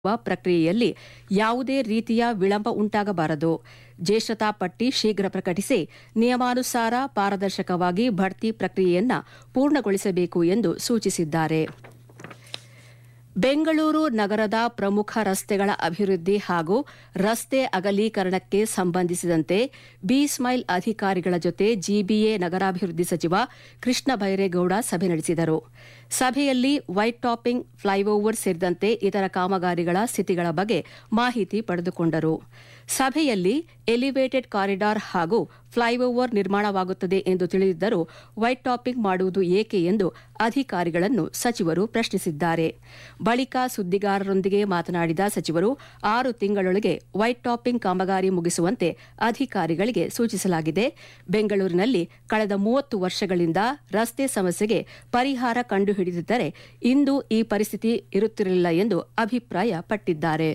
ಪ್ರಕ್ರಿಯೆಯಲ್ಲಿ ಯಾವುದೇ ರೀತಿಯ ವಿಳಂಬ ಉಂಟಾಗಬಾರದು ಜ್ಯೇಷ್ಠತಾ ಪಟ್ಟಿ ಶೀಘ್ರ ಪ್ರಕಟಿಸಿ ನಿಯಮಾನುಸಾರ ಪಾರದರ್ಶಕವಾಗಿ ಬಡ್ತಿ ಪ್ರಕ್ರಿಯೆಯನ್ನ ಪೂರ್ಣಗೊಳಿಸಬೇಕು ಎಂದು ಸೂಚಿಸಿದ್ದಾರೆ ಬೆಂಗಳೂರು ನಗರದ ಪ್ರಮುಖ ರಸ್ತೆಗಳ ಅಭಿವೃದ್ಧಿ ಹಾಗೂ ರಸ್ತೆ ಅಗಲೀಕರಣಕ್ಕೆ ಸಂಬಂಧಿಸಿದಂತೆ ಬಿ ಸ್ಮೈಲ್ ಅಧಿಕಾರಿಗಳ ಜೊತೆ ಜಿಬಿಎ ನಗರಾಭಿವೃದ್ಧಿ ಸಚಿವ ಕೃಷ್ಣ ಬೈರೇಗೌಡ ಸಭೆ ನಡೆಸಿದರು ಸಭೆಯಲ್ಲಿ ವೈಟ್ ಟಾಪಿಂಗ್ ಫ್ಲೈಓವರ್ ಸೇರಿದಂತೆ ಇತರ ಕಾಮಗಾರಿಗಳ ಸ್ಥಿತಿಗಳ ಬಗ್ಗೆ ಮಾಹಿತಿ ಪಡೆದುಕೊಂಡರು ಸಭೆಯಲ್ಲಿ ಎಲಿವೇಟೆಡ್ ಕಾರಿಡಾರ್ ಹಾಗೂ ಫ್ಲೈಓವರ್ ನಿರ್ಮಾಣವಾಗುತ್ತದೆ ಎಂದು ತಿಳಿದಿದ್ದರೂ ವೈಟ್ ಟಾಪಿಂಗ್ ಮಾಡುವುದು ಏಕೆ ಎಂದು ಅಧಿಕಾರಿಗಳನ್ನು ಸಚಿವರು ಪ್ರಶ್ನಿಸಿದ್ದಾರೆ ಬಳಿಕ ಸುದ್ದಿಗಾರರೊಂದಿಗೆ ಮಾತನಾಡಿದ ಸಚಿವರು ಆರು ತಿಂಗಳೊಳಗೆ ವೈಟ್ ಟಾಪಿಂಗ್ ಕಾಮಗಾರಿ ಮುಗಿಸುವಂತೆ ಅಧಿಕಾರಿಗಳಿಗೆ ಸೂಚಿಸಲಾಗಿದೆ ಬೆಂಗಳೂರಿನಲ್ಲಿ ಕಳೆದ ಮೂವತ್ತು ವರ್ಷಗಳಿಂದ ರಸ್ತೆ ಸಮಸ್ಯೆಗೆ ಪರಿಹಾರ ಕಂಡುಹಿಡಿದಿದ್ದರೆ ಇಂದು ಈ ಪರಿಸ್ಥಿತಿ ಇರುತ್ತಿರಲಿಲ್ಲ ಎಂದು ಅಭಿಪ್ರಾಯಪಟ್ಟಿದ್ದಾರೆ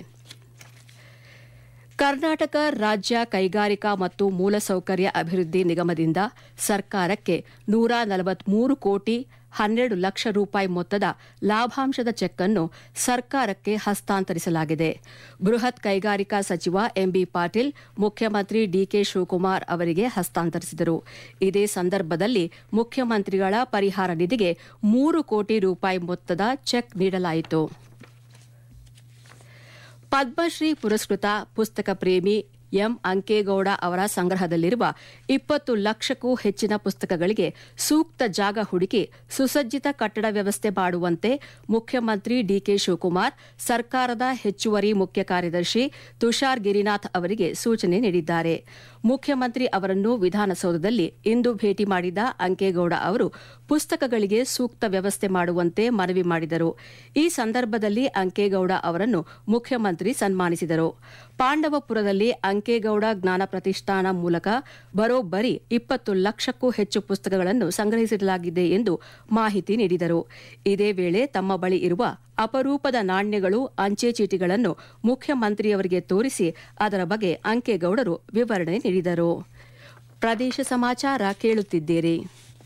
ಕರ್ನಾಟಕ ರಾಜ್ಯ ಕೈಗಾರಿಕಾ ಮತ್ತು ಮೂಲಸೌಕರ್ಯ ಅಭಿವೃದ್ಧಿ ನಿಗಮದಿಂದ ಸರ್ಕಾರಕ್ಕೆ ನೂರ ನಲವತ್ಮೂರು ಕೋಟಿ ಹನ್ನೆರಡು ಲಕ್ಷ ರೂಪಾಯಿ ಮೊತ್ತದ ಲಾಭಾಂಶದ ಚೆಕ್ ಅನ್ನು ಸರ್ಕಾರಕ್ಕೆ ಹಸ್ತಾಂತರಿಸಲಾಗಿದೆ ಬೃಹತ್ ಕೈಗಾರಿಕಾ ಸಚಿವ ಎಂಬಿ ಪಾಟೀಲ್ ಮುಖ್ಯಮಂತ್ರಿ ಡಿಕೆ ಶಿವಕುಮಾರ್ ಅವರಿಗೆ ಹಸ್ತಾಂತರಿಸಿದರು ಇದೇ ಸಂದರ್ಭದಲ್ಲಿ ಮುಖ್ಯಮಂತ್ರಿಗಳ ಪರಿಹಾರ ನಿಧಿಗೆ ಮೂರು ಕೋಟಿ ರೂಪಾಯಿ ಮೊತ್ತದ ಚೆಕ್ ನೀಡಲಾಯಿತು ಪದ್ಮಶ್ರೀ ಪುರಸ್ಕೃತ ಪುಸ್ತಕ ಪ್ರೇಮಿ ಎಂ ಅಂಕೇಗೌಡ ಅವರ ಸಂಗ್ರಹದಲ್ಲಿರುವ ಇಪ್ಪತ್ತು ಲಕ್ಷಕ್ಕೂ ಹೆಚ್ಚಿನ ಪುಸ್ತಕಗಳಿಗೆ ಸೂಕ್ತ ಜಾಗ ಹುಡುಕಿ ಸುಸಜ್ಜಿತ ಕಟ್ಟಡ ವ್ಯವಸ್ಥೆ ಮಾಡುವಂತೆ ಮುಖ್ಯಮಂತ್ರಿ ಡಿಕೆ ಶಿವಕುಮಾರ್ ಸರ್ಕಾರದ ಹೆಚ್ಚುವರಿ ಮುಖ್ಯ ಕಾರ್ಯದರ್ಶಿ ತುಷಾರ್ ಗಿರಿನಾಥ್ ಅವರಿಗೆ ಸೂಚನೆ ನೀಡಿದ್ದಾರೆ ಮುಖ್ಯಮಂತ್ರಿ ಅವರನ್ನು ವಿಧಾನಸೌಧದಲ್ಲಿ ಇಂದು ಭೇಟಿ ಮಾಡಿದ ಅಂಕೇಗೌಡ ಅವರು ಪುಸ್ತಕಗಳಿಗೆ ಸೂಕ್ತ ವ್ಯವಸ್ಥೆ ಮಾಡುವಂತೆ ಮನವಿ ಮಾಡಿದರು ಈ ಸಂದರ್ಭದಲ್ಲಿ ಅಂಕೇಗೌಡ ಅವರನ್ನು ಮುಖ್ಯಮಂತ್ರಿ ಸನ್ಮಾನಿಸಿದರು ಪಾಂಡವಪುರದಲ್ಲಿ ಅಂಕೇಗೌಡ ಜ್ಞಾನ ಪ್ರತಿಷ್ಠಾನ ಮೂಲಕ ಬರೋಬ್ಬರಿ ಇಪ್ಪತ್ತು ಲಕ್ಷಕ್ಕೂ ಹೆಚ್ಚು ಪುಸ್ತಕಗಳನ್ನು ಸಂಗ್ರಹಿಸಲಾಗಿದೆ ಎಂದು ಮಾಹಿತಿ ನೀಡಿದರು ಇದೇ ವೇಳೆ ತಮ್ಮ ಬಳಿ ಇರುವ ಅಪರೂಪದ ನಾಣ್ಯಗಳು ಅಂಚೆ ಚೀಟಿಗಳನ್ನು ಮುಖ್ಯಮಂತ್ರಿಯವರಿಗೆ ತೋರಿಸಿ ಅದರ ಬಗ್ಗೆ ಅಂಕೇಗೌಡರು ವಿವರಣೆ ನೀಡಿದರು ಪ್ರದೇಶ ಸಮಾಚಾರ ಕೇಳುತ್ತಿದ್ದೀರಿ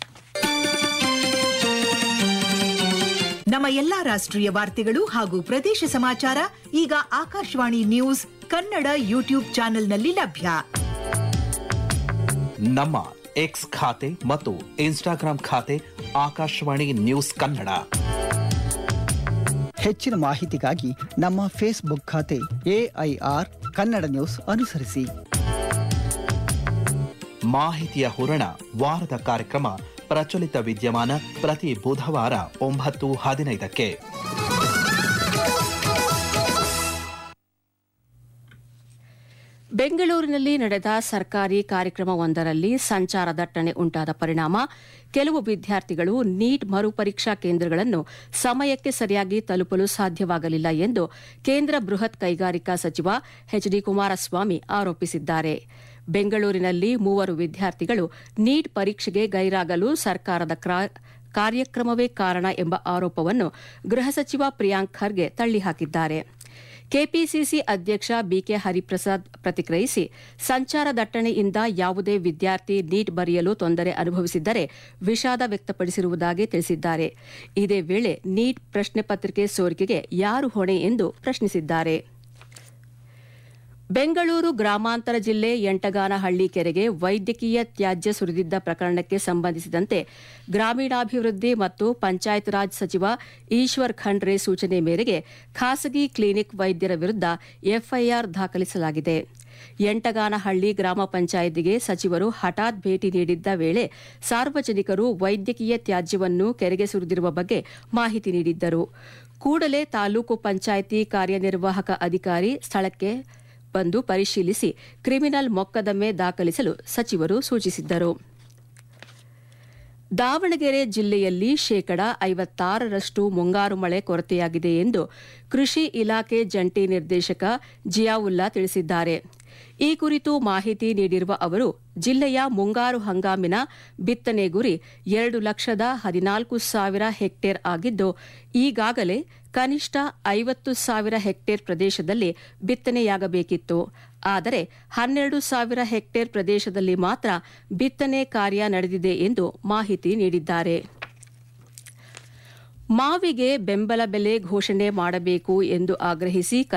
ನಮ್ಮ ಎಲ್ಲಾ ರಾಷ್ಟ್ರೀಯ ವಾರ್ತೆಗಳು ಹಾಗೂ ಪ್ರದೇಶ ಸಮಾಚಾರ ಈಗ ಆಕಾಶವಾಣಿ ನ್ಯೂಸ್ ಕನ್ನಡ ಯೂಟ್ಯೂಬ್ ಚಾನೆಲ್ನಲ್ಲಿ ಲಭ್ಯ ನಮ್ಮ ಎಕ್ಸ್ ಖಾತೆ ಮತ್ತು ಇನ್ಸ್ಟಾಗ್ರಾಂ ಖಾತೆ ಆಕಾಶವಾಣಿ ನ್ಯೂಸ್ ಕನ್ನಡ ಹೆಚ್ಚಿನ ಮಾಹಿತಿಗಾಗಿ ನಮ್ಮ ಫೇಸ್ಬುಕ್ ಖಾತೆ ಎಐಆರ್ ಕನ್ನಡ ನ್ಯೂಸ್ ಅನುಸರಿಸಿ ಮಾಹಿತಿಯ ಹೂರಣ ವಾರದ ಕಾರ್ಯಕ್ರಮ ಪ್ರಚಲಿತ ವಿದ್ಯಮಾನ ಪ್ರತಿ ಬುಧವಾರ ಒಂಬತ್ತು ಹದಿನೈದಕ್ಕೆ ಬೆಂಗಳೂರಿನಲ್ಲಿ ನಡೆದ ಸರ್ಕಾರಿ ಕಾರ್ಯಕ್ರಮವೊಂದರಲ್ಲಿ ಸಂಚಾರ ದಟ್ಟಣೆ ಉಂಟಾದ ಪರಿಣಾಮ ಕೆಲವು ವಿದ್ಯಾರ್ಥಿಗಳು ನೀಟ್ ಮರುಪರೀಕ್ಷಾ ಕೇಂದ್ರಗಳನ್ನು ಸಮಯಕ್ಕೆ ಸರಿಯಾಗಿ ತಲುಪಲು ಸಾಧ್ಯವಾಗಲಿಲ್ಲ ಎಂದು ಕೇಂದ್ರ ಬೃಹತ್ ಕೈಗಾರಿಕಾ ಸಚಿವ ಎಚ್ ಡಿ ಕುಮಾರಸ್ವಾಮಿ ಆರೋಪಿಸಿದ್ದಾರೆ ಬೆಂಗಳೂರಿನಲ್ಲಿ ಮೂವರು ವಿದ್ಯಾರ್ಥಿಗಳು ನೀಟ್ ಪರೀಕ್ಷೆಗೆ ಗೈರಾಗಲು ಸರ್ಕಾರದ ಕಾರ್ಯಕ್ರಮವೇ ಕಾರಣ ಎಂಬ ಆರೋಪವನ್ನು ಗೃಹ ಸಚಿವ ಪ್ರಿಯಾಂಕ್ ಖರ್ಗೆ ತಳ್ಳಿಹಾಕಿದ್ದಾರೆ ಕೆಪಿಸಿಸಿ ಅಧ್ಯಕ್ಷ ಬಿಕೆ ಹರಿಪ್ರಸಾದ್ ಪ್ರತಿಕ್ರಿಯಿಸಿ ಸಂಚಾರ ದಟ್ಟಣೆಯಿಂದ ಯಾವುದೇ ವಿದ್ಯಾರ್ಥಿ ನೀಟ್ ಬರೆಯಲು ತೊಂದರೆ ಅನುಭವಿಸಿದ್ದರೆ ವಿಷಾದ ವ್ಯಕ್ತಪಡಿಸಿರುವುದಾಗಿ ತಿಳಿಸಿದ್ದಾರೆ ಇದೇ ವೇಳೆ ನೀಟ್ ಪ್ರಶ್ನೆ ಪತ್ರಿಕೆ ಸೋರಿಕೆಗೆ ಯಾರು ಹೊಣೆ ಎಂದು ಪ್ರಶ್ನಿಸಿದ್ದಾರೆ ಬೆಂಗಳೂರು ಗ್ರಾಮಾಂತರ ಜಿಲ್ಲೆ ಎಂಟಗಾನಹಳ್ಳಿ ಕೆರೆಗೆ ವೈದ್ಯಕೀಯ ತ್ಯಾಜ್ಯ ಸುರಿದಿದ್ದ ಪ್ರಕರಣಕ್ಕೆ ಸಂಬಂಧಿಸಿದಂತೆ ಗ್ರಾಮೀಣಾಭಿವೃದ್ಧಿ ಮತ್ತು ಪಂಚಾಯತ್ ರಾಜ್ ಸಚಿವ ಈಶ್ವರ್ ಖಂಡ್ರೆ ಸೂಚನೆ ಮೇರೆಗೆ ಖಾಸಗಿ ಕ್ಲಿನಿಕ್ ವೈದ್ಯರ ವಿರುದ್ಧ ಎಫ್ಐಆರ್ ದಾಖಲಿಸಲಾಗಿದೆ ಎಂಟಗಾನಹಳ್ಳಿ ಗ್ರಾಮ ಪಂಚಾಯಿತಿಗೆ ಸಚಿವರು ಹಠಾತ್ ಭೇಟಿ ನೀಡಿದ್ದ ವೇಳೆ ಸಾರ್ವಜನಿಕರು ವೈದ್ಯಕೀಯ ತ್ಯಾಜ್ಯವನ್ನು ಕೆರೆಗೆ ಸುರಿದಿರುವ ಬಗ್ಗೆ ಮಾಹಿತಿ ನೀಡಿದ್ದರು ಕೂಡಲೇ ತಾಲೂಕು ಪಂಚಾಯಿತಿ ಕಾರ್ಯನಿರ್ವಾಹಕ ಅಧಿಕಾರಿ ಸ್ಥಳಕ್ಕೆ ಬಂದು ಪರಿಶೀಲಿಸಿ ಕ್ರಿಮಿನಲ್ ಮೊಕದ್ದಮೆ ದಾಖಲಿಸಲು ಸಚಿವರು ಸೂಚಿಸಿದ್ದರು ದಾವಣಗೆರೆ ಜಿಲ್ಲೆಯಲ್ಲಿ ಶೇಕಡ ಐವತ್ತಾರರಷ್ಟು ಮುಂಗಾರು ಮಳೆ ಕೊರತೆಯಾಗಿದೆ ಎಂದು ಕೃಷಿ ಇಲಾಖೆ ಜಂಟಿ ನಿರ್ದೇಶಕ ಜಿಯಾವುಲ್ಲಾ ತಿಳಿಸಿದ್ದಾರೆ ಈ ಕುರಿತು ಮಾಹಿತಿ ನೀಡಿರುವ ಅವರು ಜಿಲ್ಲೆಯ ಮುಂಗಾರು ಹಂಗಾಮಿನ ಬಿತ್ತನೆ ಗುರಿ ಎರಡು ಲಕ್ಷದ ಹದಿನಾಲ್ಕು ಸಾವಿರ ಹೆಕ್ಟೇರ್ ಆಗಿದ್ದು ಈಗಾಗಲೇ ಕನಿಷ್ಠ ಐವತ್ತು ಸಾವಿರ ಹೆಕ್ಟೇರ್ ಪ್ರದೇಶದಲ್ಲಿ ಬಿತ್ತನೆಯಾಗಬೇಕಿತ್ತು ಆದರೆ ಹನ್ನೆರಡು ಸಾವಿರ ಹೆಕ್ಟೇರ್ ಪ್ರದೇಶದಲ್ಲಿ ಮಾತ್ರ ಬಿತ್ತನೆ ಕಾರ್ಯ ನಡೆದಿದೆ ಎಂದು ಮಾಹಿತಿ ನೀಡಿದ್ದಾರೆ ಮಾವಿಗೆ ಬೆಂಬಲ ಬೆಲೆ ಘೋಷಣೆ ಮಾಡಬೇಕು ಎಂದು ಆಗ್ರಹಿಸಿ